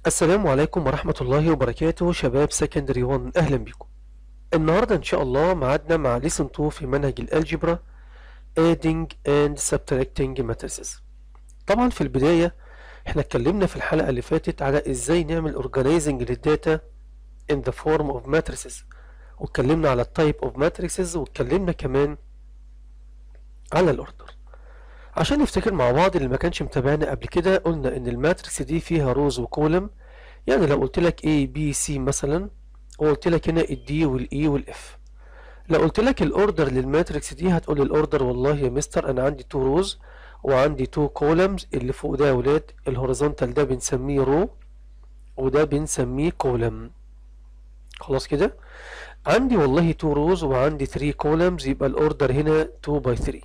السلام عليكم ورحمة الله وبركاته شباب سكندري 1 أهلا بكم النهاردة إن شاء الله معادنا مع ليسن 2 في منهج الألجبرا adding and subtracting matrices طبعا في البداية احنا اتكلمنا في الحلقة اللي فاتت على ازاي نعمل organizing للداتا in the form of matrices واتكلمنا على التايب of matrices واتكلمنا كمان على الاوردر عشان نفتكر مع بعض اللي ما كانش متابعنا قبل كده قلنا ان الماتريكس دي فيها روز وكولم يعني لو قلت لك A B C مثلا وقلت لك هنا الدي والاي والاف لو قلت لك الاوردر للماتريكس دي هتقول الاوردر والله يا مستر انا عندي تو روز وعندي تو كولمز اللي فوق ده يا ولاد الهوريزونتال ده بنسميه رو وده بنسميه كولم خلاص كده عندي والله تو روز وعندي 3 كولمز يبقى الاوردر هنا 2 باي 3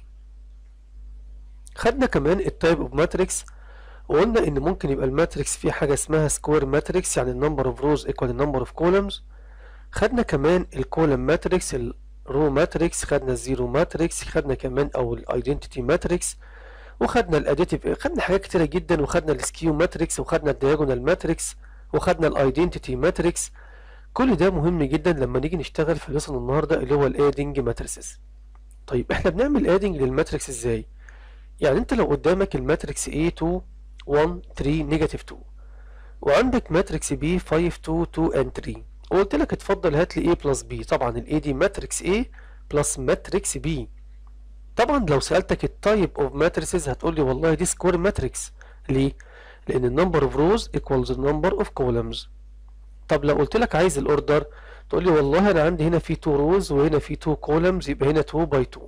خدنا كمان التايب اوف ماتريكس وقلنا ان ممكن يبقى الماتريكس فيه حاجه اسمها سكوير ماتريكس يعني النمبر اوف روز ايكوال النمبر اوف كولمز خدنا كمان الكولم ماتريكس الرو ماتريكس خدنا الزيرو ماتريكس خدنا كمان او الايدنتيتي ماتريكس وخدنا الاديتيف خدنا حاجات كتيره جدا وخدنا السكيو ماتريكس وخدنا الدياجونال ماتريكس وخدنا الايدنتيتي ماتريكس كل ده مهم جدا لما نيجي نشتغل في لسن النهارده اللي هو الادنج ماتريسز طيب احنا بنعمل ادنج للماتريكس ازاي يعني انت لو قدامك الماتريكس A 2 1 3 نيجاتيف 2 وعندك ماتريكس B 5 2 2 and 3 وقلت لك اتفضل هات لي A بلس B طبعا ال A دي ماتريكس A بلس ماتريكس B طبعا لو سألتك التايب اوف ماتريسز هتقول لي والله دي سكوير ماتريكس ليه؟ لأن النمبر اوف روز equals النمبر اوف كولمز طب لو قلت لك عايز الاوردر تقول لي والله انا عندي هنا في 2 روز وهنا في 2 كولمز يبقى هنا 2 باي 2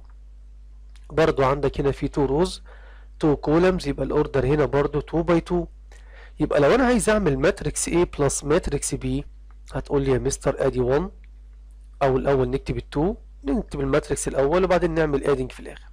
برضو عندك هنا في 2 روز 2 كولمز يبقى الاوردر هنا برضو 2 باي 2 يبقى لو انا عايز اعمل ماتريكس A بلس ماتريكس B هتقول لي يا مستر ادي 1 او الاول نكتب ال 2 نكتب الماتريكس الاول وبعدين نعمل ادنج في الاخر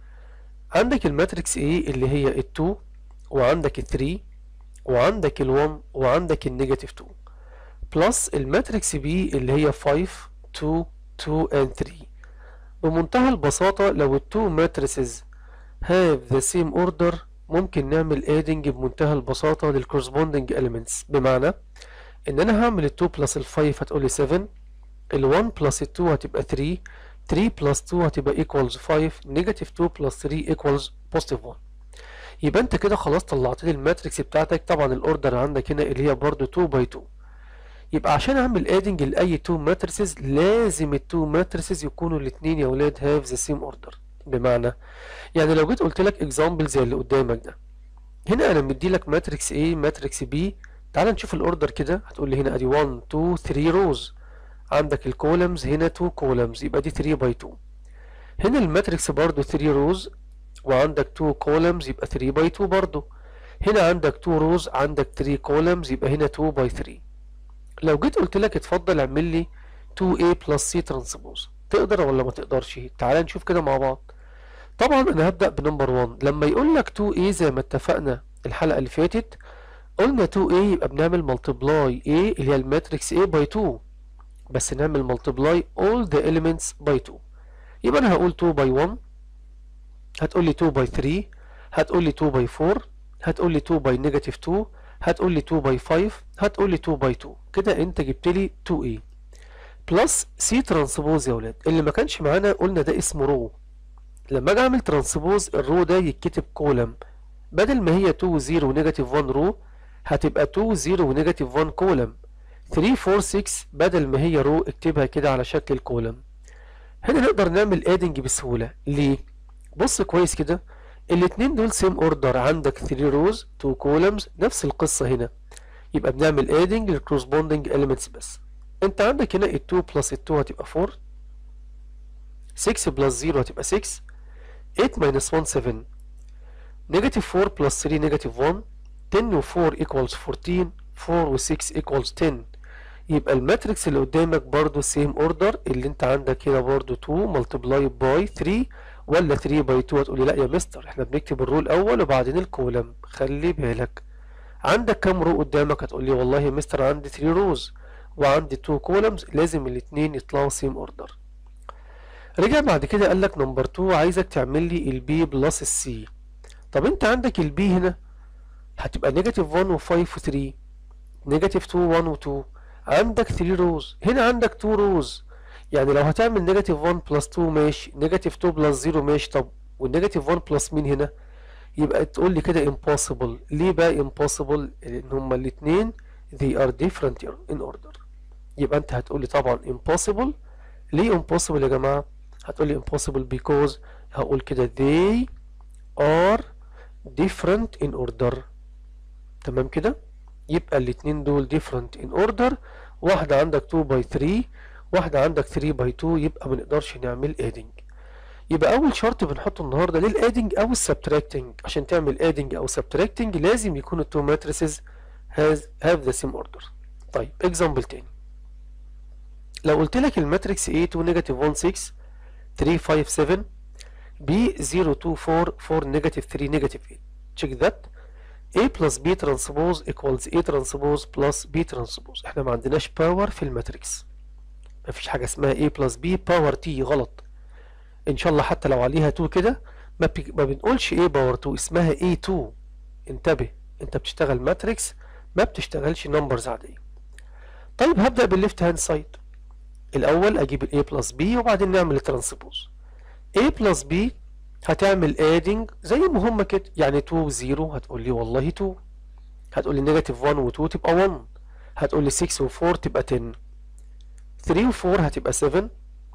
عندك الماتريكس A اللي هي ال 2 وعندك ال 3 وعندك ال 1 وعندك النيجاتيف 2 بلس الماتريكس B اللي هي 5 2 2 and 3 بمنتهى البساطة لو التو ماتريسز have the same order ممكن نعمل adding بمنتهى البساطة لل corresponding elements بمعنى ان انا هعمل ال 2 plus ال 5 هتقولي 7 ال 1 plus ال 2 هتبقى 3 3 plus 2 هتبقى equals 5 negative 2 plus 3 equals positive 1 يبقى انت كده خلاص طلعت لي الماتريكس بتاعتك طبعا الاوردر عندك هنا اللي هي برضو 2 by 2 يبقى عشان اعمل ادنج لاي تو ماتريسز لازم التو ماتريسز يكونوا الاثنين يا ولاد هاف ذا سيم اوردر بمعنى يعني لو جيت قلت لك اكزامبل زي اللي قدامك ده هنا انا مدي لك ماتريكس A ماتريكس B تعال نشوف الاوردر كده هتقول لي هنا ادي 1 2 3 روز عندك الكولمز هنا 2 كولمز يبقى دي 3 باي 2 هنا الماتريكس برضو 3 روز وعندك 2 كولمز يبقى 3 باي 2 برضو هنا عندك 2 روز عندك 3 كولمز يبقى هنا 2 باي 3 لو جيت قلت لك اتفضل اعمل لي 2A plus C ترانسبوز تقدر ولا ما تقدرش تعال نشوف كده مع بعض طبعا انا هبدأ بنمبر 1 لما يقول لك 2A زي ما اتفقنا الحلقة اللي فاتت قلنا 2A يبقى بنعمل ملتبلاي A اللي هي الماتريكس A by 2 بس نعمل ملتبلاي all the elements by 2 يبقى انا هقول 2 by 1 هتقول لي 2 by 3 هتقول لي 2 by 4 هتقول لي 2 by negative 2 هتقول لي 2 باي 5 هتقول لي 2 باي 2 كده انت جبت لي 2a بلس سي ترانسبوز يا ولاد اللي ما كانش معانا قلنا ده اسمه رو لما اجي اعمل ترانسبوز الرو ده يتكتب كولم بدل ما هي 2 0 ونيجاتيف 1 رو هتبقى 2 0 ونيجاتيف 1 كولم 3 4 6 بدل ما هي رو اكتبها كده على شكل الكولم هنا نقدر نعمل ادنج بسهوله ليه بص كويس كده الاتنين دول سيم اوردر عندك 3 روز 2 كولمز نفس القصة هنا يبقى بنعمل ادنج للكورسبوندنج elements بس انت عندك هنا ال 2 بلس ال 2 هتبقى 4 6 بلس 0 هتبقى 6 8 minus 1 7 نيجاتيف 4 بلس 3 نيجاتيف 1 10 و 4 equals 14 4 و 6 equals 10 يبقى الماتريكس اللي قدامك برضو سيم اوردر اللي انت عندك هنا برضو 2 ملتبلاي باي 3 ولا 3 باي 2 هتقولي لا يا مستر احنا بنكتب الرو الاول وبعدين الكولم خلي بالك عندك كام رو قدامك هتقولي والله يا مستر عندي 3 روز وعندي 2 كولمز لازم الاثنين يطلعوا سيم اوردر رجع بعد كده قال لك نمبر 2 عايزك تعمل لي البي بلس السي طب انت عندك البي هنا هتبقى نيجاتيف 1 و5 و3 نيجاتيف 2 1 و 2 عندك 3 روز هنا عندك 2 روز يعني لو هتعمل نيجاتيف 1 بلس 2 ماشي نيجاتيف 2 بلس 0 ماشي طب والنيجاتيف 1 بلس مين هنا يبقى تقول لي كده impossible ليه بقى impossible لان هما الاثنين they are different in order يبقى انت هتقول لي طبعا impossible ليه impossible يا جماعه هتقول لي impossible because هقول كده they are different in order تمام كده يبقى الاتنين دول different in order واحدة عندك 2 by 3 واحدة عندك 3 by 2 يبقى ما نقدرش نعمل adding يبقى أول شرط بنحطه النهاردة للادنج أو السبتراكتنج عشان تعمل adding أو subtracting لازم يكون التو ماتريسز has have the same order طيب example تاني لو قلت لك الماتريكس A2 نيجاتيف 1 6 3 5 7 B 0 2 4 4 نيجاتيف 3 نيجاتيف 8 check that A plus B transpose equals A transpose plus B transpose احنا ما عندناش باور في الماتريكس مفيش حاجة اسمها A plus B باور T غلط ان شاء الله حتى لو عليها 2 كده ما, بي... ما بنقولش A باور 2 اسمها A2 انتبه انت بتشتغل ماتريكس ما بتشتغلش نمبرز عادية طيب هبدأ بالليفت هاند سايد الأول أجيب ال A plus B وبعدين نعمل الترانسبوز A plus B هتعمل adding زي ما هما كده يعني 2 و 0 هتقول لي والله 2 هتقول لي نيجاتيف 1 و 2 تبقى 1 هتقول لي 6 و 4 تبقى 10 3 و 4 هتبقى 7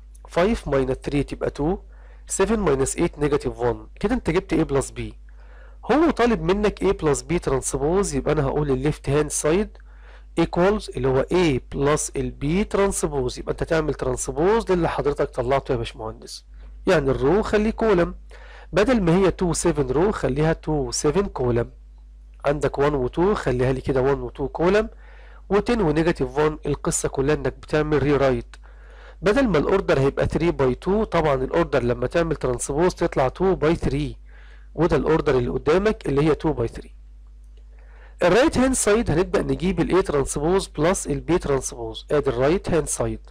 5 minus 3 تبقى 2 7 minus 8 نيجاتيف 1 كده انت جبت A plus B هو طالب منك A plus B ترانسبوز يبقى انا هقول الليفت هاند سايد equals اللي هو A plus ال B ترانسبوز يبقى انت تعمل ترانسبوز للي حضرتك طلعته يا باشمهندس يعني الرو خليه كولم بدل ما هي 2 7 رو خليها 2 7 كولم عندك 1 و 2 خليها لي كده 1 و 2 كولم و10 ونيجاتيف 1 القصه كلها انك بتعمل ري رايت بدل ما الاوردر هيبقى 3 باي 2 طبعا الاوردر لما تعمل ترانسبوز تطلع 2 باي 3 وده الاوردر اللي قدامك اللي هي 2 باي 3 الرايت هاند سايد هنبدا نجيب الاي ترانسبوز بلس البي ترانسبوز ادي الرايت هاند سايد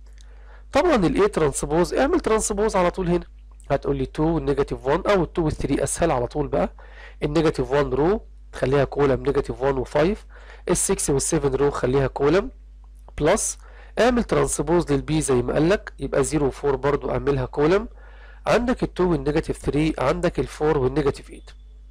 طبعا الاي ترانسبوز اعمل ترانسبوز على طول هنا هتقول لي 2 نيجاتيف 1 او 2 و 3 اسهل على طول بقى النيجاتيف 1 رو خليها كولم نيجاتيف 1 و 5 ال 6 وال 7 رو خليها كولم بلس اعمل ترانسبوز للبي زي ما قال لك يبقى 0 و 4 برضو اعملها كولم عندك ال 2 والنيجاتيف 3 عندك ال 4 والنيجاتيف 8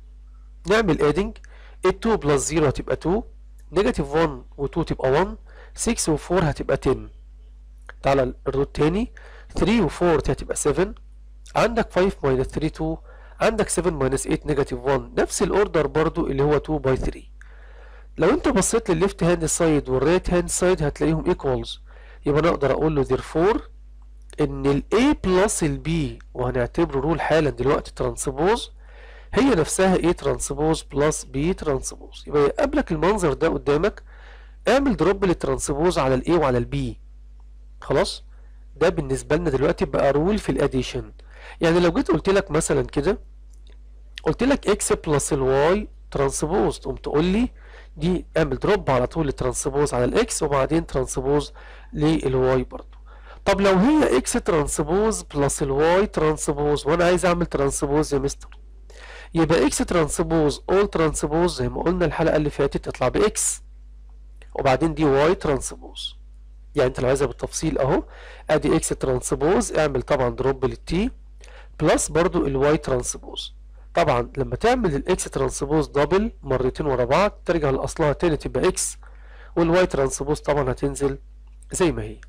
نعمل ادنج ال 2 بلس 0 هتبقى 2 نيجاتيف 1 و 2 تبقى 1 6 و 4 هتبقى 10 تعالى الروت تاني 3 و 4 هتبقى 7 عندك 5 minus 3 2 عندك 7 minus 8 نيجاتيف 1 نفس الاوردر برضو اللي هو 2 باي 3 لو انت بصيت للليفت هاند سايد والرايت هاند سايد هتلاقيهم ايكوالز يبقى انا اقدر اقول له therefore ان ال A بلس ال B وهنعتبره رول حالا دلوقتي ترانسبوز هي نفسها A ترانسبوز بلس B ترانسبوز يبقى يقابلك المنظر ده قدامك اعمل دروب للترانسبوز على ال A وعلى ال B خلاص ده بالنسبة لنا دلوقتي بقى رول في الاديشن يعني لو جيت قلت لك مثلا كده قلت لك اكس بلس الواي ترانسبوز تقوم تقول لي دي اعمل دروب على طول الترانسبوز على الاكس وبعدين ترانسبوز للواي برضو طب لو هي اكس ترانسبوز بلس الواي ترانسبوز وانا عايز اعمل ترانسبوز يا مستر يبقى اكس ترانسبوز اول ترانسبوز زي ما قلنا الحلقه اللي فاتت تطلع باكس وبعدين دي واي ترانسبوز يعني انت لو عايزها بالتفصيل اهو ادي اكس ترانسبوز اعمل طبعا دروب للتي بلس برضو الواي ترانسبوز طبعا لما تعمل الاكس ترانسبوز دبل مرتين ورا بعض ترجع لاصلها تاني تبقى اكس والواي ترانسبوز طبعا هتنزل زي ما هي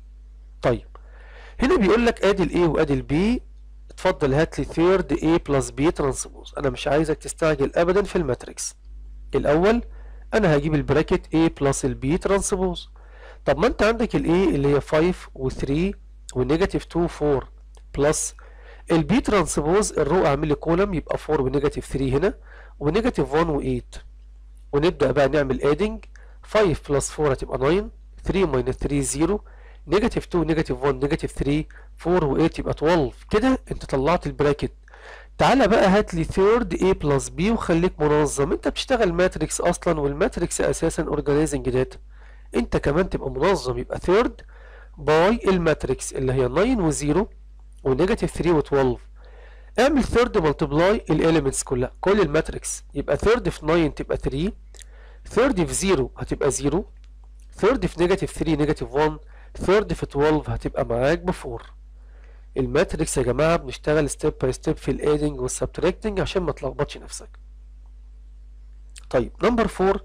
طيب هنا بيقول لك ادي الاي وادي البي اتفضل هات لي ثيرد اي بلس بي ترانسبوز انا مش عايزك تستعجل ابدا في الماتريكس الاول انا هجيب البراكت A بلس البي ترانسبوز طب ما انت عندك الاي اللي هي 5 و3 ونيجاتيف 2 4 بلس البي ترانسبوز الرو اعمل لي كولم يبقى 4 ونيجاتيف 3 هنا ونيجاتيف 1 و8 ونبدا بقى نعمل ادنج 5 بلس 4 هتبقى 9 3 ماينس 3 0 نيجاتيف 2 نيجاتيف 1 نيجاتيف 3 4 و8 يبقى 12 كده انت طلعت البراكت تعالى بقى هات لي ثيرد A بلس B وخليك منظم انت بتشتغل ماتريكس اصلا والماتريكس اساسا اورجانيزنج داتا انت كمان تبقى منظم يبقى ثيرد باي الماتريكس اللي هي 9 و0 ونيجاتيف 3 و12 اعمل ثيرد ملتبلاي الاليمنتس كلها كل الماتريكس يبقى ثيرد في 9 تبقى 3 third في 0 هتبقى 0 third في نيجاتيف 3 نيجاتيف 1 third في 12 هتبقى معاك ب 4 الماتريكس يا جماعة بنشتغل ستيب باي ستيب في الادنج والسبتراكتنج عشان ما تلخبطش نفسك طيب نمبر 4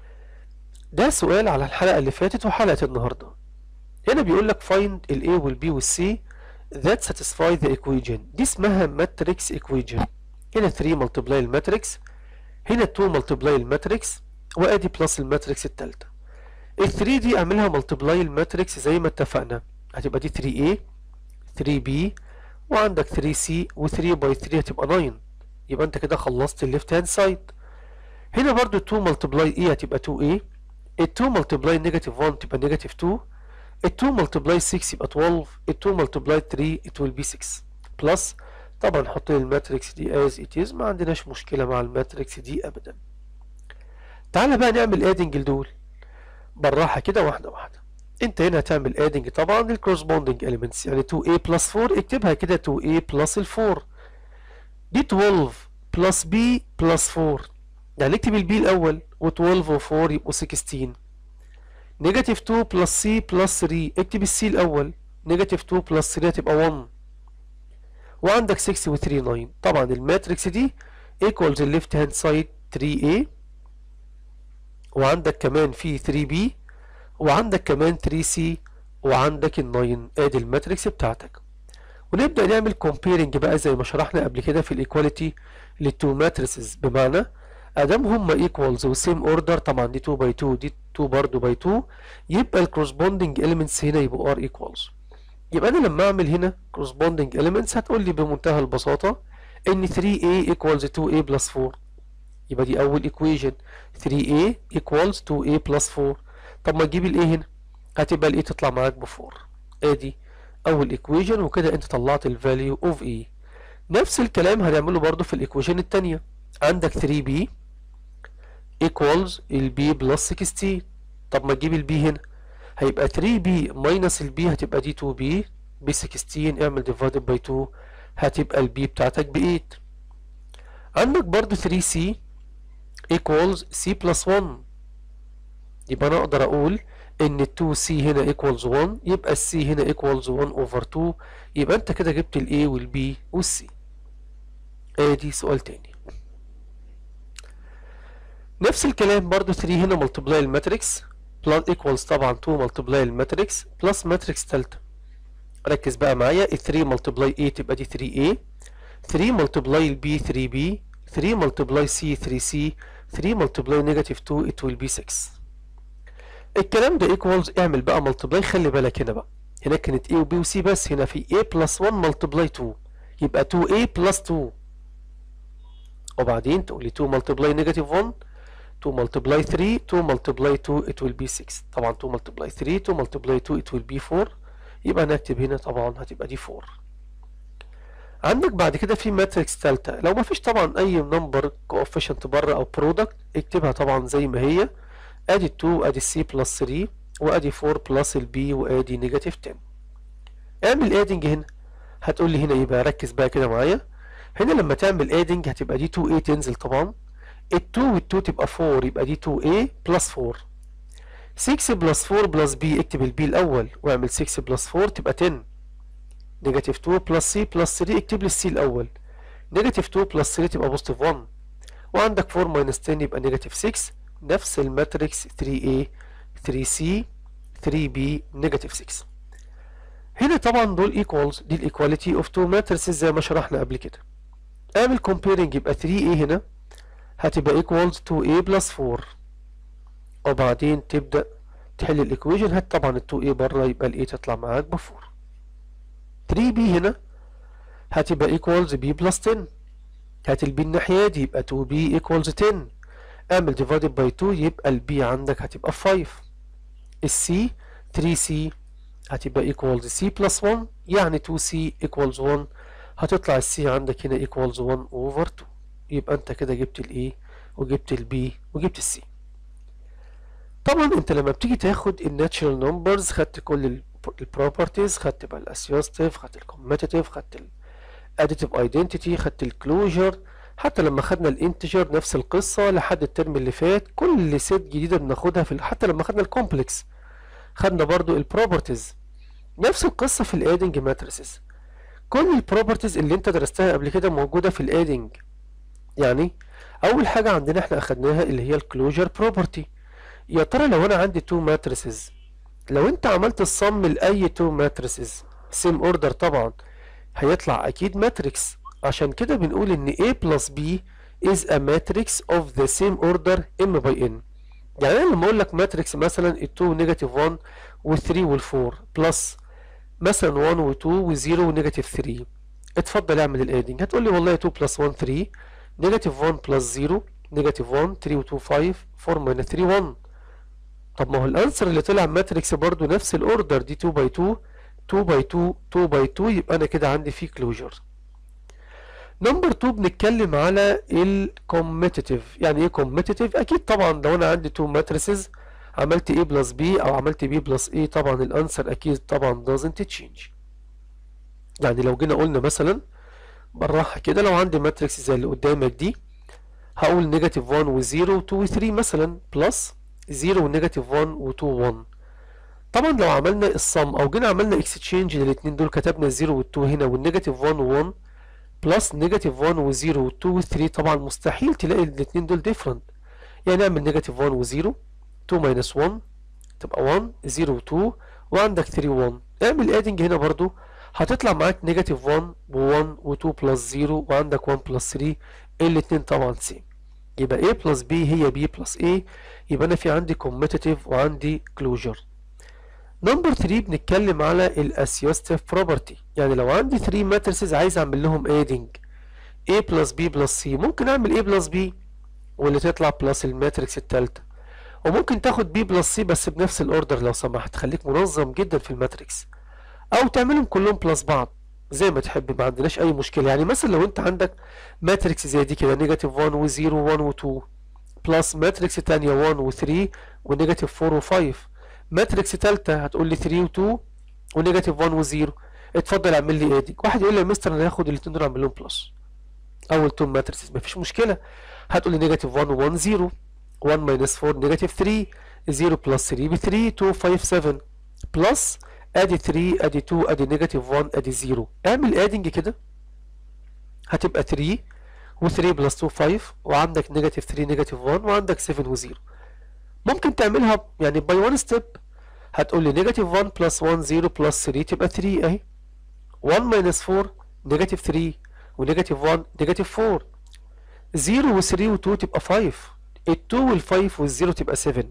ده سؤال على الحلقة اللي فاتت وحلقة النهاردة هنا بيقول لك find ال A وال B وال C that satisfy the equation دي اسمها matrix equation هنا 3 multiply الماتريكس هنا 2 multiply الماتريكس وادي بلس الماتريكس التالتة ال 3 دي اعملها multiply الماتريكس زي ما اتفقنا هتبقى دي 3A 3B وعندك 3C و3 باي 3 هتبقى 9 يبقى انت كده خلصت الليفت هاند سايد هنا برضو 2 multiply E هتبقى 2A ال 2 multiply negative 1 تبقى negative 2 ال 2 multiply 6 يبقى 12 ال 2 multiply 3 it will be 6 بلس طبعا نحط الماتريكس دي as it is ما عندناش مشكلة مع الماتريكس دي ابدا تعالى بقى نعمل ادنج لدول بالراحة كده واحدة واحدة انت هنا هتعمل ادنج طبعا للكورسبوندنج elements يعني 2a plus 4 اكتبها كده 2a plus ال 4 دي 12 plus b plus 4 يعني نكتب البي الاول و12 و4 يبقوا 16 نيجاتيف 2 بلس سي بلس 3 اكتب السي الاول نيجاتيف 2 بلس 3 هتبقى 1 وعندك 6 و 3 9 طبعا الماتريكس دي equals الليفت هاند سايد 3a وعندك كمان في 3b وعندك كمان 3c وعندك ال 9 ادي الماتريكس بتاعتك ونبدأ نعمل comparing بقى زي ما شرحنا قبل كده في الايكواليتي للتو ماتريسز بمعنى ادام هما equals وسيم اوردر طبعا دي 2 باي 2 دي 2 برضه باي 2 يبقى الكورسبوندنج elements هنا يبقوا ار equals يبقى انا لما اعمل هنا corresponding elements هتقول لي بمنتهى البساطة ان 3a equals 2a plus 4 يبقى دي اول equation 3a equals 2a plus 4 طب ما تجيب الايه هنا هتبقى الايه تطلع معاك ب 4 ادي اول equation وكده انت طلعت ال value of a نفس الكلام هنعمله برضو في الايكويشن التانية عندك 3b equals ال b plus 16 طب ما تجيب ال b هنا هيبقى 3b minus ال b هتبقى دي 2b ب 16 اعمل divided by 2 هتبقى ال b بتاعتك ب 8 عندك برضو 3c equals c plus 1 يبقى انا اقدر اقول ان ال 2c هنا equals 1 يبقى ال c هنا equals 1 over 2 يبقى انت كده جبت ال a وال b وال c ادي سؤال تاني نفس الكلام برضو 3 هنا multiply الماتريكس plus equals طبعا 2 multiply الماتريكس plus ماتريكس تالتة ركز بقى معايا ال 3 multiply a تبقى دي 3a 3 multiply ال b 3b 3 multiply c 3c 3 multiply negative 2 it will be 6 الكلام ده equals اعمل بقى multiply خلي بالك هنا بقى هنا كانت a و b و c بس هنا في a plus 1 multiply 2 يبقى 2a plus 2 وبعدين تقول لي 2 multiply negative 1 2 multiply 3 2 multiply 2 it will be 6 طبعا 2 multiply 3 2 multiply 2 it will be 4 يبقى نكتب هنا طبعا هتبقى دي 4 عندك بعد كده في ماتريكس ثالثة لو ما فيش طبعا اي نمبر كوفيشنت بره او برودكت اكتبها طبعا زي ما هي ادي 2 ادي السي بلس 3 وادي 4 بلس البي وادي نيجاتيف 10 اعمل ادنج هنا هتقول لي هنا يبقى ركز بقى كده معايا هنا لما تعمل ادنج هتبقى دي 2a تنزل طبعا ال 2 وال 2 تبقى 4 يبقى دي 2a بلس 4 6 بلس 4 بلس b اكتب البي الاول واعمل 6 بلس 4 تبقى 10 نيجاتيف 2 بلس c بلس 3 اكتب لي السي الاول نيجاتيف 2 بلس 3 تبقى بوزيتيف 1 وعندك 4 ماينس 10 يبقى نيجاتيف 6 نفس الماتريكس 3a 3c 3b نيجاتيف 6 هنا طبعا دول ايكوالز دي الايكواليتي اوف تو ماتريسز زي ما شرحنا قبل كده اعمل كومبيرنج يبقى 3a هنا هتبقى equals 2a plus 4 وبعدين تبدأ تحل الايكويشن هات طبعا ال 2a بره يبقى ال a تطلع معاك ب 4 3b هنا هتبقى equals b plus 10 هات ال b الناحية دي يبقى 2b equals 10 اعمل divided by 2 يبقى ال b عندك هتبقى 5 ال c 3c هتبقى equals c plus 1 يعني 2c equals 1 هتطلع ال c عندك هنا equals 1 over 2 يبقى انت كده جبت الايه وجبت البي وجبت السي طبعا انت لما بتيجي تاخد الناتشرال نمبرز خدت كل البروبرتيز خدت بقى الاسيوستيف خدت الكوميتيتيف خدت الاديتيف ايدنتيتي خدت الكلوجر حتى لما خدنا الانتجر نفس القصة لحد الترم اللي فات كل ست جديدة بناخدها في حتى لما خدنا الكومبلكس خدنا برضو البروبرتيز نفس القصة في الادنج ماتريسز كل البروبرتيز اللي انت درستها قبل كده موجودة في الادنج يعني اول حاجة عندنا احنا اخدناها اللي هي الكلوجر بروبرتي يا ترى لو انا عندي تو ماتريسز لو انت عملت الصم لاي تو ماتريسز سيم اوردر طبعا هيطلع اكيد ماتريكس عشان كده بنقول ان A plus B is a matrix of the same order M by N يعني انا لما اقول لك ماتريكس مثلا ال 2 نيجاتيف 1 وال 3 وال 4 بلس مثلا 1 و 2 و 0 ونيجاتيف 3 اتفضل اعمل الادنج هتقول لي والله 2 بلس 1 3 نيجاتيف 1 بلس 0 نيجاتيف 1 3 و 2 5 4 minus 3 1 طب ما هو الانسر اللي طلع ماتريكس برضو نفس الاوردر دي 2 باي 2 2 باي 2 2 باي 2 يبقى انا كده عندي فيه كلوجر نمبر 2 بنتكلم على الكوميتيتيف يعني ايه كوميتيتيف اكيد طبعا لو انا عندي 2 ماتريسز عملت A بلس B او عملت B بلس A طبعا الانسر اكيد طبعا doesn't change يعني لو جينا قلنا مثلا بالراحه كده لو عندي ماتريكس زي اللي قدامك دي هقول نيجاتيف 1 و 0 و 2 و 3 مثلا بلس 0 ونيجاتيف 1 و 2 1 طبعا لو عملنا الصم او جينا عملنا اكستشينج للاثنين دول كتبنا الزيرو والتو هنا والنيجاتيف 1 و1 بلس نيجاتيف 1 و0 و2 و3 طبعا مستحيل تلاقي الاثنين دول ديفرنت يعني نعمل نيجاتيف 1 و0 2 ماينس 1 تبقى 1 0 و2 وعندك 3 1 اعمل ادنج هنا برضو هتطلع معاك نيجاتيف 1 و1 و2 بلس 0 وعندك 1 بلس 3 الاثنين طبعا سيم يبقى A بلس B هي B بلس A يبقى انا في عندي كوميتيتيف وعندي كلوجر نمبر 3 بنتكلم على الاسيوستيف بروبرتي يعني لو عندي 3 ماتريسز عايز اعمل لهم ادنج A بلس B بلس C ممكن اعمل A بلس B واللي تطلع بلس الماتريكس التالتة وممكن تاخد B بلس C بس بنفس الاوردر لو سمحت خليك منظم جدا في الماتريكس او تعملهم كلهم بلس بعض زي ما تحب ما عندناش اي مشكله يعني مثلا لو انت عندك ماتريكس زي دي كده نيجاتيف 1 و0 و1 و2 بلس ماتريكس تانية 1 و3 ونيجاتيف 4 و5 ماتريكس تالتة هتقول لي 3 و2 ونيجاتيف 1 و0 اتفضل اعمل لي ادي واحد يقول لي يا مستر انا هاخد الاثنين دول اعمل لهم بلس اول تو ماتريكس مفيش مشكله هتقول لي نيجاتيف 1 و1 0 1 ماينس 4 نيجاتيف 3 0 بلس 3 ب 3 2 5 7 بلس ادي 3 ادي 2 ادي نيجاتيف 1 ادي 0 اعمل ادنج كده هتبقى 3 و3 بلس 2 5 وعندك نيجاتيف 3 نيجاتيف 1 وعندك 7 و0 ممكن تعملها يعني باي 1 ستيب هتقول لي نيجاتيف 1 بلس 1 0 بلس 3 تبقى 3 اهي 1 ماينس 4 نيجاتيف 3 ونيجاتيف 1 نيجاتيف 4 0 و3 و2 تبقى 5 ال2 وال5 وال0 تبقى 7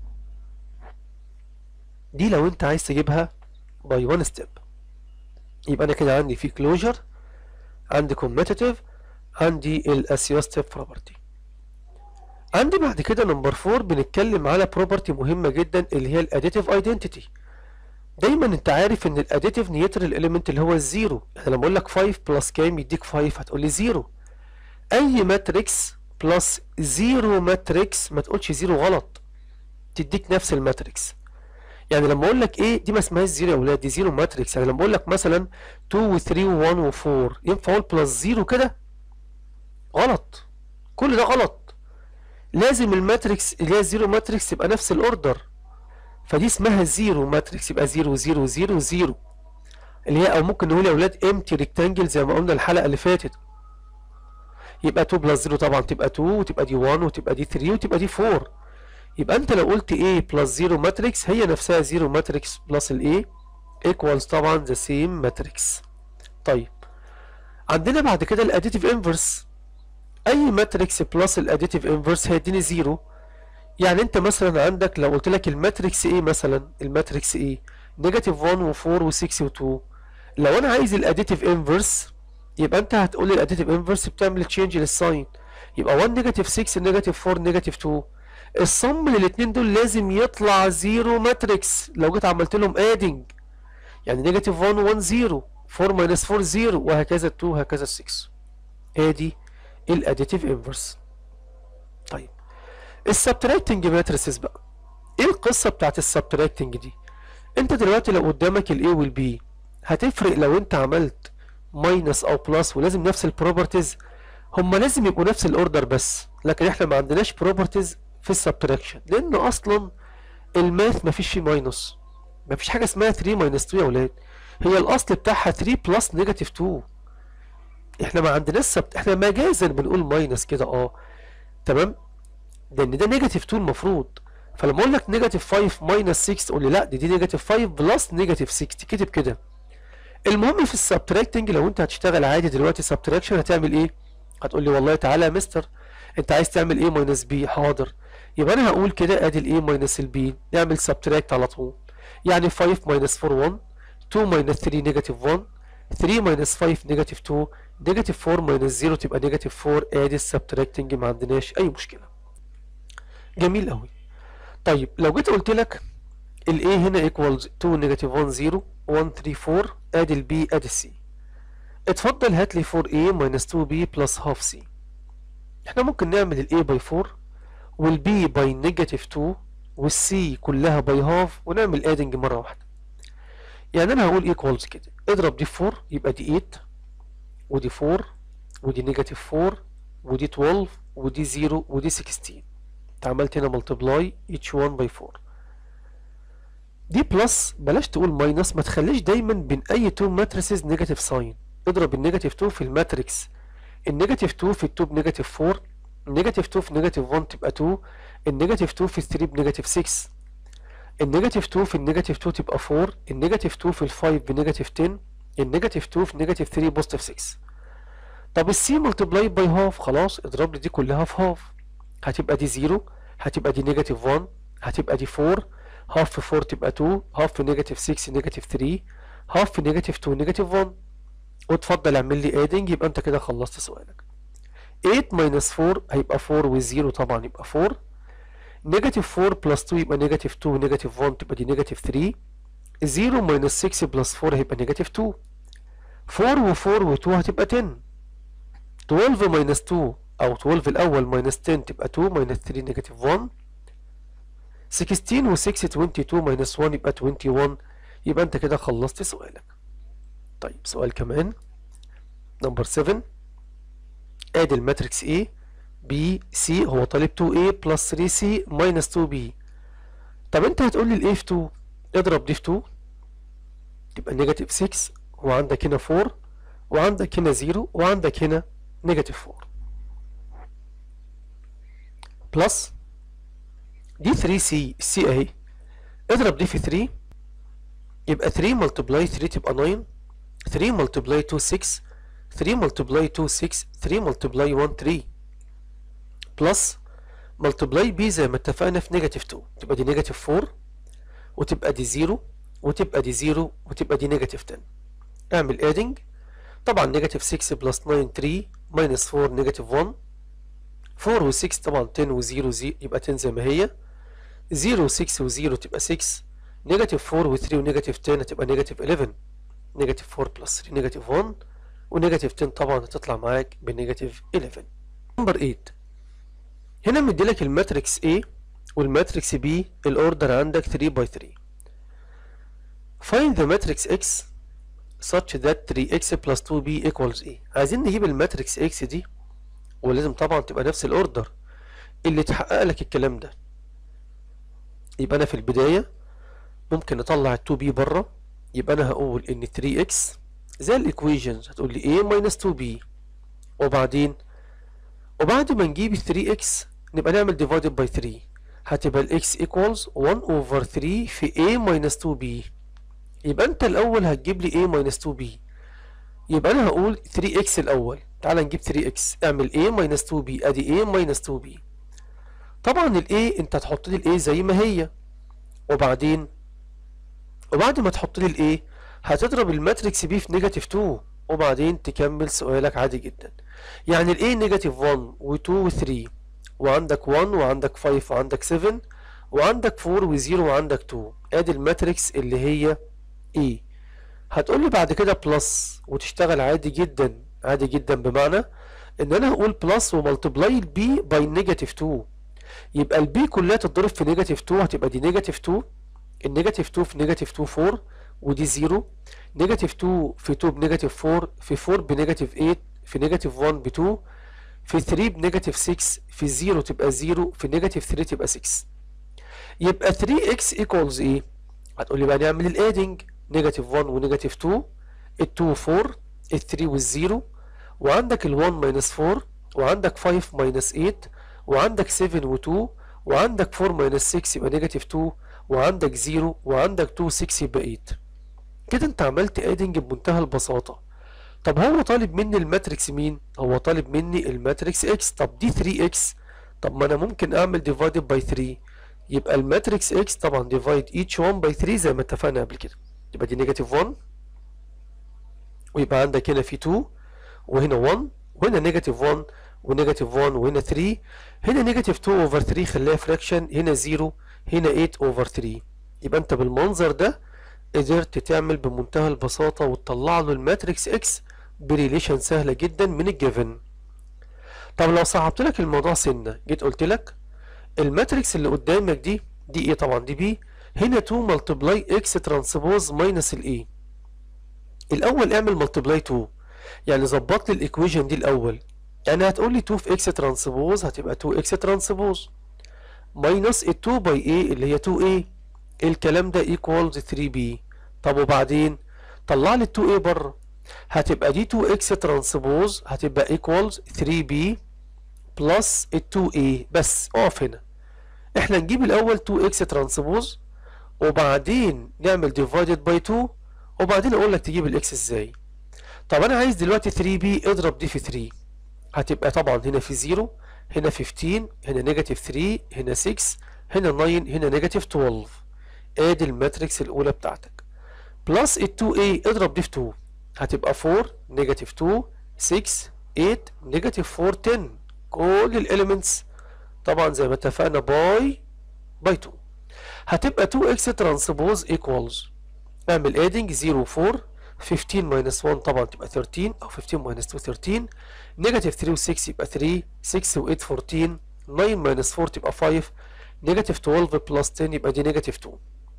دي لو انت عايز تجيبها باي 1 ستيب يبقى انا كده عندي في كلوجر عندي كوميتيتيف عندي الاسيوستيف بروبرتي عندي بعد كده نمبر 4 بنتكلم على بروبرتي مهمة جدا اللي هي الاديتيف ايدنتيتي دايما انت عارف ان الاديتيف نيوترال اليمنت اللي هو الزيرو يعني لما اقول لك 5 بلس كام يديك 5 هتقول لي زيرو اي ماتريكس بلس زيرو ماتريكس ما تقولش زيرو غلط تديك نفس الماتريكس يعني لما اقول لك ايه دي ما اسمهاش زيرو يا اولاد دي زيرو ماتريكس يعني لما اقول لك مثلا 2 و3 و1 و4 ينفع اقول بلس زيرو كده غلط كل ده غلط لازم الماتريكس اللي هي الزيرو ماتريكس يبقى نفس الاوردر فدي اسمها زيرو ماتريكس يبقى زيرو زيرو زيرو زيرو اللي هي او ممكن نقول يا اولاد امتي ريكتانجل زي ما قلنا الحلقه اللي فاتت يبقى 2 بلس 0 طبعا تبقى 2 وتبقى دي 1 وتبقى دي 3 وتبقى دي 4 يبقى انت لو قلت A بلس 0 ماتريكس هي نفسها 0 ماتريكس بلس ال A equals طبعا the same matrix طيب عندنا بعد كده الاديتيف انفرس اي ماتريكس بلس الاديتيف انفرس هيديني 0 يعني انت مثلا عندك لو قلت لك الماتريكس A مثلا الماتريكس A نيجاتيف 1 و4 و6 و2 لو انا عايز الاديتيف انفرس يبقى انت هتقول لي الاديتيف انفرس بتعمل تشينج للساين يبقى 1 نيجاتيف 6 نيجاتيف 4 نيجاتيف 2 الصم للاثنين دول لازم يطلع زيرو ماتريكس لو جيت عملت لهم ادنج يعني نيجاتيف 1 1 0 4 ماينس 4 0 وهكذا 2 وهكذا 6 ادي الاديتيف انفرس طيب السبتراكتنج ماتريسز بقى ايه القصه بتاعت السبتراكتنج دي انت دلوقتي لو قدامك الاي والبي هتفرق لو انت عملت ماينس او بلس ولازم نفس البروبرتيز هما لازم يبقوا نفس الاوردر بس لكن احنا ما عندناش بروبرتيز في السبتراكشن لان اصلا الماث ما فيش فيه ماينس ما فيش حاجه اسمها 3 ماينس 2 يا اولاد هي الاصل بتاعها 3 بلس نيجاتيف 2 احنا ما عندناش سبت احنا مجازا بنقول ماينس كده اه تمام لان ده نيجاتيف 2 المفروض فلما اقول لك نيجاتيف 5 ماينس 6 تقول لي لا دي دي نيجاتيف 5 بلس نيجاتيف 6 كتب كده المهم في السبتراكتنج لو انت هتشتغل عادي دلوقتي سبتراكشن هتعمل ايه هتقول لي والله تعالى يا مستر انت عايز تعمل ايه ماينس بي حاضر يبقى انا هقول كده ادي الايه ماينس البي نعمل سبتراكت على طول يعني 5 ماينس 4 1 2 ماينس 3 نيجاتيف 1 3 ماينس 5 نيجاتيف 2 نيجاتيف 4 ماينس 0 تبقى نيجاتيف 4 ادي السبتراكتنج ما عندناش اي مشكله جميل قوي طيب لو جيت قلت لك ال A هنا equals 2 negative 1 0 1 3 4 ادي ال B ادي ال C اتفضل هات لي 4A minus 2B plus half C احنا ممكن نعمل ال A by 4 وال B by negative 2 وال C كلها by half ونعمل adding مرة واحدة يعني انا هقول equals كده اضرب دي 4 يبقى دي 8 ودي 4 ودي negative 4 ودي 12 ودي 0 ودي 16 انت عملت هنا multiply each one by 4 دي بلس بلاش تقول ماينس ما تخليش دايما بين اي تو ماتريسز نيجاتيف ساين اضرب النيجاتيف 2 في الماتريكس النيجاتيف 2 في 2 بنيجاتيف 4 النيجاتيف 2 في نيجاتيف 1 تبقى 2 النيجاتيف 2 في 3 بنيجاتيف 6 النيجاتيف 2 في النيجاتيف 2 تبقى 4 النيجاتيف 2 في ال 5 بنيجاتيف 10 النيجاتيف 2 في نيجاتيف 3 بوزيتيف 6 طب السي ملتبلاي باي هاف خلاص اضرب لي دي كلها في هاف هتبقى دي 0 هتبقى دي نيجاتيف 1 هتبقى دي 4 هاف في 4 تبقى 2 هاف في نيجاتيف 6 نيجاتيف 3 هاف في نيجاتيف 2 نيجاتيف 1 وتفضل اعمل لي ادنج يبقى انت كده خلصت سؤالك 8 ماينس 4 هيبقى 4 و0 طبعا يبقى 4 نيجاتيف 4 بلس 2 يبقى نيجاتيف 2 نيجاتيف 1 تبقى دي نيجاتيف 3 0 ماينس 6 بلس 4 هيبقى نيجاتيف 2 4 و4 و2 هتبقى 10 12 ماينس 2 او 12 الاول ماينس 10 تبقى 2 ماينس 3 نيجاتيف 1 16 و 6 22 ماينس 1 يبقى 21 يبقى انت كده خلصت سؤالك طيب سؤال كمان نمبر 7 ادي الماتريكس A B C هو طالب 2A بلس 3C ماينس 2B طب انت هتقول لي ال A في 2 اضرب دي في 2 تبقى نيجاتيف 6 وعندك هنا 4 وعندك هنا 0 وعندك هنا نيجاتيف 4 بلس دي 3C C اهي اضرب دي في 3 يبقى 3 ملتبلاي 3 تبقى 9 3 ملتبلاي 2 6 3 ملتبلاي 2 6 3 ملتبلاي 1 3 بلس ملتبلاي بي زي ما اتفقنا في نيجاتيف 2 تبقى دي نيجاتيف 4 وتبقى دي 0 وتبقى دي 0 وتبقى دي نيجاتيف 10 اعمل ادنج طبعا نيجاتيف 6 بلس 9 3 ماينس 4 نيجاتيف 1 4 و 6 طبعا 10 و 0 0 يبقى 10 زي ما هي 0 و 6 و 0 تبقى 6 نيجاتيف 4 و 3 ونيجاتيف 10 هتبقى نيجاتيف 11 نيجاتيف 4 بلس 3 نيجاتيف 1 ونيجاتيف 10 طبعا هتطلع معاك بنيجاتيف 11 نمبر 8 هنا مديلك الماتريكس A والماتريكس B الاوردر عندك 3 باي 3 find the matrix X such that 3x plus 2b equals A عايزين نجيب الماتريكس X دي ولازم طبعا تبقى نفس الاوردر اللي تحقق لك الكلام ده يبقى انا في البداية ممكن اطلع ال 2b بره يبقى انا هقول ان 3x زي الايكويشنز هتقول لي a minus 2b وبعدين وبعد ما نجيب 3x نبقى نعمل divided by 3 هتبقى ال x equals 1 over 3 في a minus 2b يبقى انت الاول هتجيب لي a minus 2b يبقى انا هقول 3x الاول تعال نجيب 3x اعمل a minus 2b ادي a minus 2b طبعا ال a انت هتحط لي ال a زي ما هي وبعدين وبعد ما تحط لي ال a هتضرب الماتريكس b في نيجاتيف 2 وبعدين تكمل سؤالك عادي جدا يعني ال a نيجاتيف 1 و2 و3 وعندك 1 وعندك 5 وعندك 7 وعندك 4 و0 وعندك 2 ادي الماتريكس اللي هي A هتقول لي بعد كده بلس وتشتغل عادي جدا عادي جدا بمعنى ان انا هقول بلس وملتبلاي البي باي نيجاتيف 2 يبقى البي كلها تتضرب في نيجاتيف 2 هتبقى دي نيجاتيف 2 النيجاتيف 2 في نيجاتيف 2 4 ودي 0 نيجاتيف 2 في 2 بنيجاتيف 4 في 4 بنيجاتيف 8 في نيجاتيف 1 ب 2 في 3 بنيجاتيف 6 في 0 تبقى 0 في نيجاتيف 3 تبقى 6 يبقى 3x equals ايه هتقول لي بقى نعمل الادنج نيجاتيف 1 ونيجاتيف 2 ال 2 4 ال 3 والزيرو وعندك ال 1 ماينس 4 وعندك 5 ماينس 8 وعندك 7 و2 وعندك 4 ماينس 6 يبقى نيجاتيف 2 وعندك 0 وعندك 2 6 يبقى 8 كده انت عملت ادنج بمنتهى البساطة طب هو طالب مني الماتريكس مين؟ هو طالب مني الماتريكس اكس طب دي 3 اكس طب ما انا ممكن اعمل ديفايدد باي 3 يبقى الماتريكس اكس طبعا ديفايد each 1 باي 3 زي ما اتفقنا قبل كده يبقى دي نيجاتيف 1 ويبقى عندك هنا في 2 وهنا 1 وهنا نيجاتيف 1 ونيجاتيف 1 وهنا 3 هنا نيجاتيف 2 اوفر 3 خليها فراكشن هنا 0 هنا 8 اوفر 3 يبقى انت بالمنظر ده قدرت تعمل بمنتهى البساطة وتطلع له الماتريكس اكس بريليشن سهلة جدا من الجيفن طب لو صعبت لك الموضوع سنة جيت قلت لك الماتريكس اللي قدامك دي دي ايه طبعا دي بي هنا 2 ملتبلاي اكس ترانسبوز ماينس الاي الاول اعمل ملتبلاي 2 يعني ظبط لي الايكويشن دي الاول يعني هتقول لي 2 في اكس ترانسبوز هتبقى 2 اكس ترانسبوز ماينس ال 2 باي ايه اللي هي 2 ايه الكلام ده ايكوالز 3 بي طب وبعدين طلع لي 2 ايه بره هتبقى دي 2 اكس ترانسبوز هتبقى ايكوالز 3 بي بلس ال 2 ايه بس اقف هنا احنا نجيب الاول 2 اكس ترانسبوز وبعدين نعمل ديفايدد باي 2 وبعدين اقول لك تجيب الاكس ازاي طب انا عايز دلوقتي 3 بي اضرب دي في 3 هتبقى طبعا هنا في 0 هنا 15 هنا نيجاتيف 3 هنا 6 هنا 9 هنا نيجاتيف 12 ادي الماتريكس الاولى بتاعتك بلس ال 2a اضرب دي في 2 هتبقى 4 نيجاتيف 2 6 8 نيجاتيف 4 10 كل الاليمنتس طبعا زي ما اتفقنا باي باي 2 هتبقى 2x ترانسبوز ايكوالز اعمل ادنج 0 4 15 ماينس 1 طبعا تبقى 13 او 15 ماينس 2 13 نيجاتيف 3 و 6 يبقى 3 6 و 8 14 9 ماينس 4 تبقى 5 نيجاتيف 12 بلس 10 يبقى دي نيجاتيف 2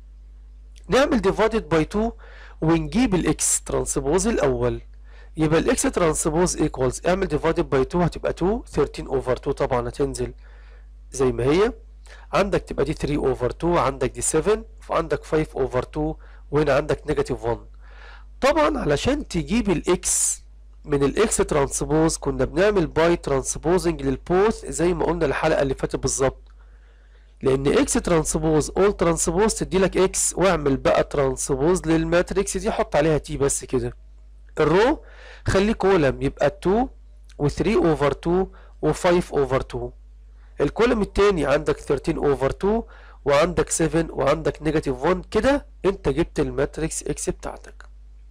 نعمل ديفايدد باي 2 ونجيب الاكس ترانسبوز الاول يبقى الاكس ترانسبوز ايكوالز اعمل ديفايدد باي 2 هتبقى 2 13 اوفر 2 طبعا هتنزل زي ما هي عندك تبقى دي 3 اوفر 2 عندك دي 7 وعندك 5 اوفر 2 وهنا عندك نيجاتيف 1 طبعا علشان تجيب الاكس من الاكس ترانسبوز كنا بنعمل باي ترانسبوزنج للبوث زي ما قلنا الحلقه اللي فاتت بالظبط لان اكس ترانسبوز اول ترانسبوز تدي لك اكس واعمل بقى ترانسبوز للماتريكس دي حط عليها تي بس كده الرو خليه كولم يبقى 2 و3 اوفر 2 و5 اوفر 2 الكولم التاني عندك 13 اوفر 2 وعندك 7 وعندك نيجاتيف 1 كده انت جبت الماتريكس اكس بتاعتك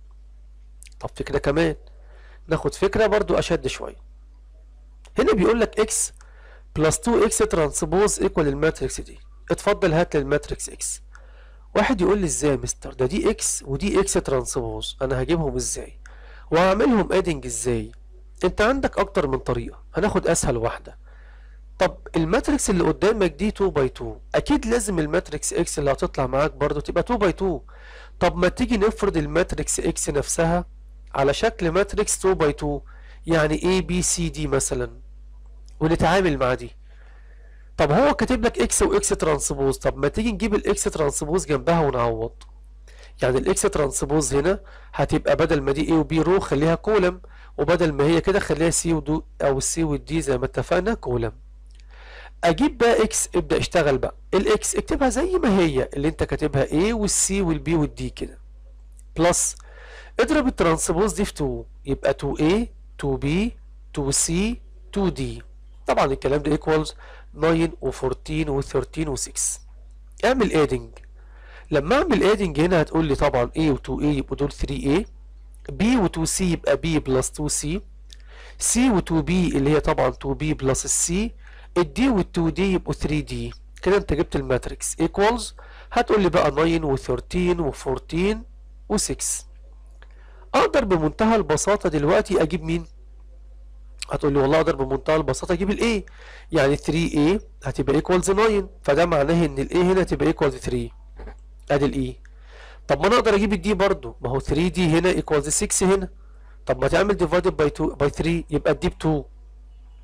طب فكرة كمان ناخد فكرة برضو اشد شوية هنا بيقول لك اكس بلس 2 اكس ترانسبوز ايكوال الماتريكس دي اتفضل هات لي الماتريكس اكس واحد يقول لي ازاي يا مستر ده دي اكس ودي اكس ترانسبوز انا هجيبهم ازاي وهعملهم ادنج ازاي انت عندك اكتر من طريقة هناخد اسهل واحدة طب الماتريكس اللي قدامك دي 2 باي 2 اكيد لازم الماتريكس اكس اللي هتطلع معاك برضو تبقى 2 باي 2 طب ما تيجي نفرض الماتريكس اكس نفسها على شكل ماتريكس 2 باي 2 يعني A B C D مثلا ونتعامل مع دي طب هو كاتب لك اكس واكس ترانسبوز طب ما تيجي نجيب الاكس ترانسبوز جنبها ونعوض يعني الاكس ترانسبوز هنا هتبقى بدل ما دي A وB رو خليها كولم وبدل ما هي كده خليها سي ودو او السي والدي زي ما اتفقنا كولم اجيب بقى اكس ابدا اشتغل بقى الاكس اكتبها زي ما هي اللي انت كاتبها A والسي والبي والدي كده بلس اضرب الترانسبوز دي في 2 يبقى 2A 2B 2C 2D طبعا الكلام ده ايكوالز 9 و14 و13 و6 اعمل ادنج لما اعمل ادنج هنا هتقول لي طبعا A و 2A يبقوا دول 3A B و 2C يبقى B بلس 2C C و 2B اللي هي طبعا 2B بلس السي الدي وال 2D يبقوا 3D كده انت جبت الماتريكس ايكوالز هتقول لي بقى 9 و13 و14 و6 اقدر بمنتهى البساطة دلوقتي اجيب مين هتقول لي والله اقدر بمنتهى البساطة اجيب الاي يعني 3A هتبقى ايكوالز 9 فده معناه ان الاي هنا هتبقى ايكوالز 3 ادي الاي طب ما انا اقدر اجيب الدي برضو ما هو 3 دي هنا ايكوالز 6 هنا طب ما تعمل ديفايدد باي 2 باي 3 يبقى الدي ب 2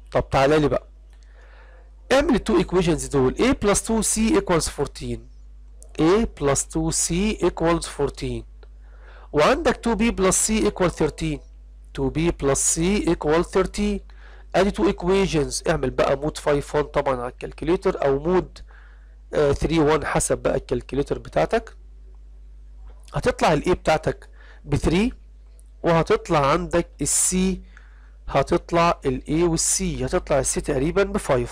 طب تعالى لي بقى اعمل التو ايكويشنز دول a plus 2c equals 14 a plus 2c equals 14 وعندك 2b plus c equals 13 2b plus c equals 13 ادي 2 equations اعمل بقى مود 5 1 طبعا على الكالكوليتر او مود 3 1 حسب بقى الكالكوليتر بتاعتك هتطلع الاي بتاعتك ب 3 وهتطلع عندك السي هتطلع الاي والسي هتطلع السي تقريبا ب 5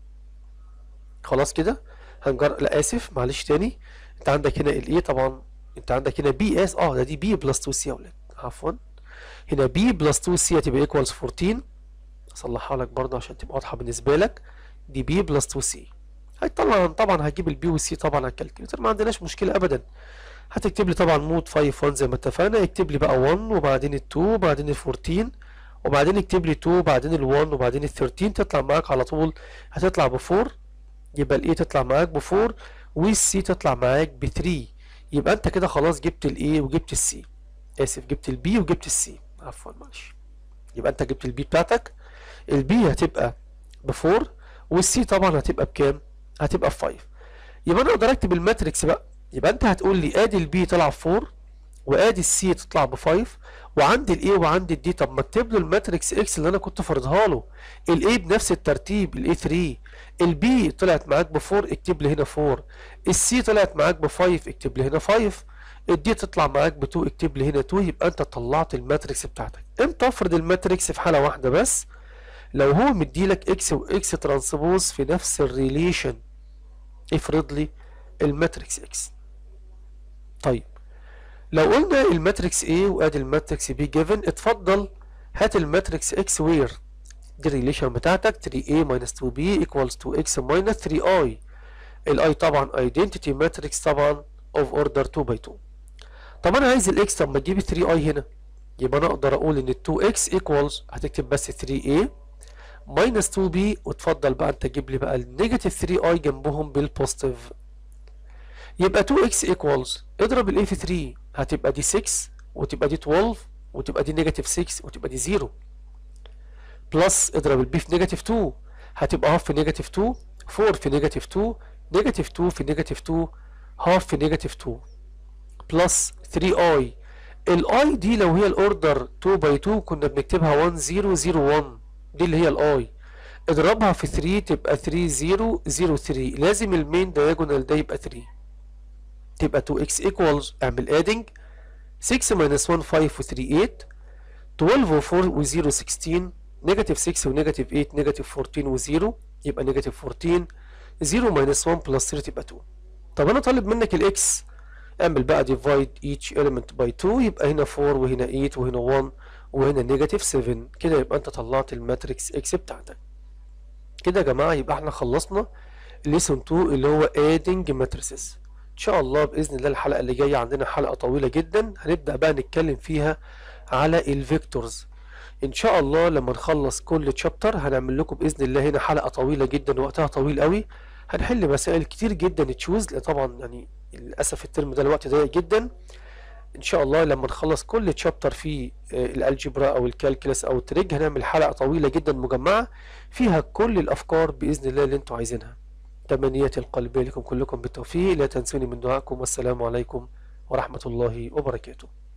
خلاص كده هنجر لا اسف معلش تاني انت عندك هنا الاي طبعا انت عندك هنا بي اس اه ده دي بي بلس 2 سي يا ولاد عفوا هنا بي بلس 2 سي هتبقى ايكوالز 14 اصلحها لك برضه عشان تبقى واضحه بالنسبه لك دي بي بلس 2 سي هيطلع طبعا هتجيب البي والسي طبعا على الكالكوليتر ما عندناش مشكله ابدا هتكتب لي طبعا مود 5 1 زي ما اتفقنا اكتب لي بقى 1 وبعدين ال 2 وبعدين ال 14 وبعدين اكتب لي 2 وبعدين ال 1 وبعدين ال 13 تطلع معاك على طول هتطلع ب 4 يبقى الاي تطلع معاك ب 4 والسي تطلع معاك ب 3 يبقى انت كده خلاص جبت الاي وجبت السي اسف جبت البي وجبت السي عفوا معلش يبقى انت جبت البي بتاعتك البي هتبقى ب 4 والسي طبعا هتبقى بكام هتبقى ب 5 يبقى انا اقدر اكتب الماتريكس بقى يبقى انت هتقول لي ادي البي طلع ب 4 وادي السي تطلع ب 5 وعندي الاي وعندي الدي طب ما اكتب له الماتريكس اكس اللي انا كنت فارضها له الاي بنفس الترتيب الاي 3 البي طلعت معاك ب 4 اكتب لي هنا 4 السي طلعت معاك ب 5 اكتب لي هنا 5 الدي تطلع معاك ب 2 اكتب لي هنا 2 يبقى انت طلعت الماتريكس بتاعتك امتى افرض الماتريكس في حاله واحده بس لو هو مديلك اكس واكس ترانسبوز في نفس الريليشن افرض لي الماتريكس اكس طيب لو قلنا الماتريكس A وادي الماتريكس B جيفن اتفضل هات الماتريكس X وير دي الريليشن بتاعتك 3A minus 2B equals 2X minus 3I ال I طبعا identity matrix طبعا of order 2 by 2 طب انا عايز ال X طب ما تجيب 3I هنا يبقى انا اقدر اقول ان 2X equals هتكتب بس 3A minus 2B وتفضل بقى انت تجيب لي بقى النيجاتيف 3I جنبهم بالبوزيتيف يبقى 2x equals اضرب ال a في 3 هتبقى دي 6 وتبقى دي 12 وتبقى دي نيجاتيف 6 وتبقى دي 0 بلس اضرب ال b في نيجاتيف 2 هتبقى هاف في نيجاتيف 2 4 في نيجاتيف 2 نيجاتيف 2 في نيجاتيف 2 هاف في نيجاتيف 2 بلس 3i الاي دي لو هي الاوردر 2 باي 2 كنا بنكتبها 1 0 0 1 دي اللي هي الاي اضربها في 3 تبقى 3 0 0 3 لازم المين دايجونال ده يبقى 3 تبقى 2x equals اعمل adding 6 minus 1 5 و 3 8 12 و 4 و 0 16 نيجاتيف 6 و نيجاتيف 8 نيجاتيف 14 و 0 يبقى نيجاتيف 14 0 minus 1 plus 3 تبقى 2 طب انا طالب منك الاكس اعمل بقى divide each element by 2 يبقى هنا 4 وهنا 8 وهنا 1 وهنا نيجاتيف 7 كده يبقى انت طلعت الماتريكس اكس بتاعتك كده يا جماعه يبقى احنا خلصنا ليسون 2 اللي هو adding matrices ان شاء الله باذن الله الحلقه اللي جايه عندنا حلقه طويله جدا هنبدا بقى نتكلم فيها على الفيكتورز ان شاء الله لما نخلص كل تشابتر هنعمل لكم باذن الله هنا حلقه طويله جدا وقتها طويل قوي هنحل مسائل كتير جدا تشوز طبعا يعني للاسف الترم ده الوقت ضيق جدا ان شاء الله لما نخلص كل تشابتر في الالجبرا او الكالكولس او التريج هنعمل حلقه طويله جدا مجمعه فيها كل الافكار باذن الله اللي انتوا عايزينها تمنياتي القلبية لكم كلكم بالتوفيق لا تنسوني من دعائكم والسلام عليكم ورحمة الله وبركاته